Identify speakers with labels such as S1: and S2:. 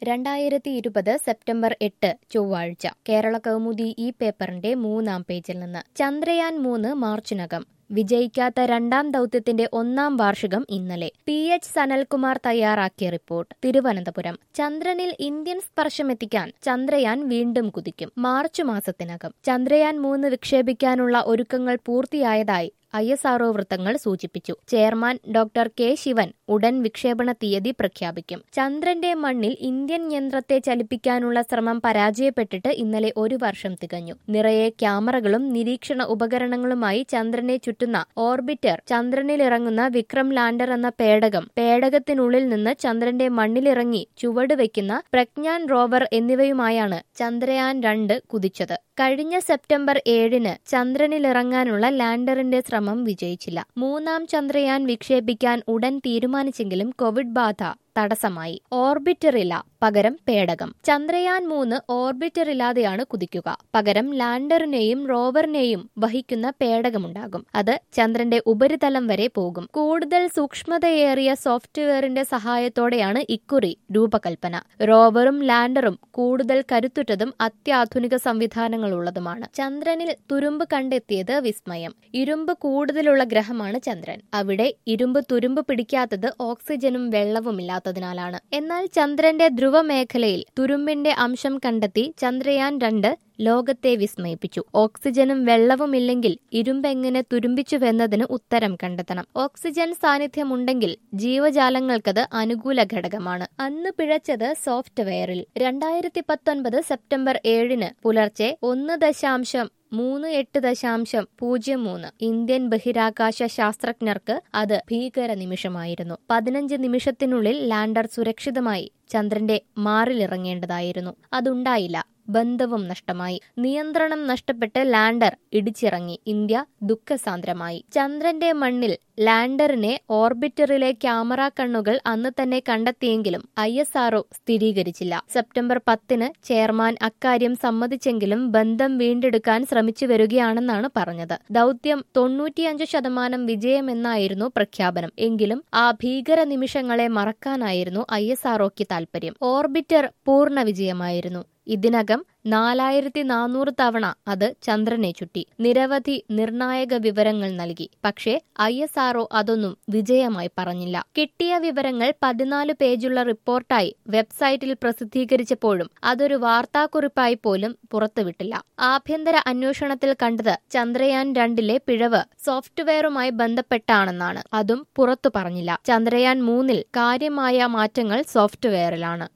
S1: രണ്ടായിരത്തി ഇരുപത് സെപ്റ്റംബർ എട്ട് ചൊവ്വാഴ്ച കേരള കൗമുദി ഈ പേപ്പറിന്റെ മൂന്നാം പേജിൽ നിന്ന് ചന്ദ്രയാൻ മൂന്ന് മാർച്ചിനകം വിജയിക്കാത്ത രണ്ടാം ദൌത്യത്തിന്റെ ഒന്നാം വാർഷികം ഇന്നലെ പി എച്ച് സനൽകുമാർ തയ്യാറാക്കിയ റിപ്പോർട്ട് തിരുവനന്തപുരം ചന്ദ്രനിൽ ഇന്ത്യൻ സ്പർശമെത്തിക്കാൻ ചന്ദ്രയാൻ വീണ്ടും കുതിക്കും മാർച്ച് മാസത്തിനകം ചന്ദ്രയാൻ മൂന്ന് വിക്ഷേപിക്കാനുള്ള ഒരുക്കങ്ങൾ പൂർത്തിയായതായി ഐ എസ് ആർഒ വൃത്തങ്ങൾ സൂചിപ്പിച്ചു ചെയർമാൻ ഡോക്ടർ കെ ശിവൻ ഉടൻ വിക്ഷേപണ തീയതി പ്രഖ്യാപിക്കും ചന്ദ്രന്റെ മണ്ണിൽ ഇന്ത്യൻ യന്ത്രത്തെ ചലിപ്പിക്കാനുള്ള ശ്രമം പരാജയപ്പെട്ടിട്ട് ഇന്നലെ ഒരു വർഷം തികഞ്ഞു നിറയെ ക്യാമറകളും നിരീക്ഷണ ഉപകരണങ്ങളുമായി ചന്ദ്രനെ ചുറ്റുന്ന ഓർബിറ്റർ ചന്ദ്രനിലിറങ്ങുന്ന വിക്രം ലാൻഡർ എന്ന പേടകം പേടകത്തിനുള്ളിൽ നിന്ന് ചന്ദ്രന്റെ മണ്ണിലിറങ്ങി ചുവട് വയ്ക്കുന്ന പ്രജ്ഞാൻ റോവർ എന്നിവയുമായാണ് ചന്ദ്രയാൻ രണ്ട് കുതിച്ചത് കഴിഞ്ഞ സെപ്റ്റംബർ ഏഴിന് ചന്ദ്രനിലിറങ്ങാനുള്ള ലാൻഡറിന്റെ ശ്രമം വിജയിച്ചില്ല മൂന്നാം ചന്ദ്രയാൻ വിക്ഷേപിക്കാൻ ഉടൻ തീരുമാനിച്ചെങ്കിലും കോവിഡ് ബാധ തടസ്സമായി ഓർബിറ്ററില്ല പകരം പേടകം ചന്ദ്രയാൻ മൂന്ന് ഓർബിറ്ററില്ലാതെയാണ് കുതിക്കുക പകരം ലാൻഡറിനെയും റോവറിനെയും വഹിക്കുന്ന പേടകമുണ്ടാകും അത് ചന്ദ്രന്റെ ഉപരിതലം വരെ പോകും കൂടുതൽ സൂക്ഷ്മതയേറിയ സോഫ്റ്റ്വെയറിന്റെ സഹായത്തോടെയാണ് ഇക്കുറി രൂപകൽപ്പന റോവറും ലാൻഡറും കൂടുതൽ കരുത്തുറ്റതും അത്യാധുനിക സംവിധാനങ്ങളുള്ളതുമാണ് ചന്ദ്രനിൽ തുരുമ്പ് കണ്ടെത്തിയത് വിസ്മയം ഇരുമ്പ് കൂടുതലുള്ള ഗ്രഹമാണ് ചന്ദ്രൻ അവിടെ ഇരുമ്പ് തുരുമ്പ് പിടിക്കാത്തത് ഓക്സിജനും വെള്ളവുമില്ലാത്ത ഇല്ലാത്തതിനാലാണ് എന്നാൽ ചന്ദ്രന്റെ ധ്രുവമേഖലയിൽ തുരുമ്പിന്റെ അംശം കണ്ടെത്തി ചന്ദ്രയാൻ രണ്ട് ലോകത്തെ വിസ്മയിപ്പിച്ചു ഓക്സിജനും വെള്ളവുമില്ലെങ്കിൽ ഇരുമ്പെങ്ങനെ തുരുമ്പിച്ചുവെന്നതിന് ഉത്തരം കണ്ടെത്തണം ഓക്സിജൻ സാന്നിധ്യമുണ്ടെങ്കിൽ ജീവജാലങ്ങൾക്കത് അനുകൂല ഘടകമാണ് അന്ന് പിഴച്ചത് സോഫ്റ്റ്വെയറിൽ രണ്ടായിരത്തി പത്തൊൻപത് സെപ്റ്റംബർ ഏഴിന് പുലർച്ചെ ഒന്ന് ദശാംശം മൂന്ന് എട്ട് ദശാംശം പൂജ്യം മൂന്ന് ഇന്ത്യൻ ബഹിരാകാശ ശാസ്ത്രജ്ഞർക്ക് അത് ഭീകര നിമിഷമായിരുന്നു പതിനഞ്ച് നിമിഷത്തിനുള്ളിൽ ലാൻഡർ സുരക്ഷിതമായി ചന്ദ്രന്റെ മാറിലിറങ്ങേണ്ടതായിരുന്നു അതുണ്ടായില്ല ബന്ധവും നഷ്ടമായി നിയന്ത്രണം നഷ്ടപ്പെട്ട് ലാൻഡർ ഇടിച്ചിറങ്ങി ഇന്ത്യ ദുഃഖസാന്ദ്രമായി ചന്ദ്രന്റെ മണ്ണിൽ ലാൻഡറിനെ ഓർബിറ്ററിലെ ക്യാമറ കണ്ണുകൾ അന്ന് തന്നെ കണ്ടെത്തിയെങ്കിലും ഐ എസ് ആർഒ സ്ഥിരീകരിച്ചില്ല സെപ്റ്റംബർ പത്തിന് ചെയർമാൻ അക്കാര്യം സമ്മതിച്ചെങ്കിലും ബന്ധം വീണ്ടെടുക്കാൻ ശ്രമിച്ചു വരികയാണെന്നാണ് പറഞ്ഞത് ദൌത്യം തൊണ്ണൂറ്റിയഞ്ച് ശതമാനം വിജയമെന്നായിരുന്നു പ്രഖ്യാപനം എങ്കിലും ആ ഭീകര നിമിഷങ്ങളെ മറക്കാനായിരുന്നു ഐ എസ് ആർഒക്ക് താൽപര്യം ഓർബിറ്റർ പൂർണ്ണ വിജയമായിരുന്നു ഇതിനകം നാലായിരത്തി നാനൂറ് തവണ അത് ചന്ദ്രനെ ചുറ്റി നിരവധി നിർണായക വിവരങ്ങൾ നൽകി പക്ഷേ ഐ എസ് ആർഒ അതൊന്നും വിജയമായി പറഞ്ഞില്ല കിട്ടിയ വിവരങ്ങൾ പതിനാല് പേജുള്ള റിപ്പോർട്ടായി വെബ്സൈറ്റിൽ പ്രസിദ്ധീകരിച്ചപ്പോഴും അതൊരു വാർത്താക്കുറിപ്പായി പോലും പുറത്തുവിട്ടില്ല ആഭ്യന്തര അന്വേഷണത്തിൽ കണ്ടത് ചന്ദ്രയാൻ രണ്ടിലെ പിഴവ് സോഫ്റ്റ്വെയറുമായി ബന്ധപ്പെട്ടാണെന്നാണ് അതും പുറത്തു പറഞ്ഞില്ല ചന്ദ്രയാൻ മൂന്നിൽ കാര്യമായ മാറ്റങ്ങൾ സോഫ്റ്റ്വെയറിലാണ്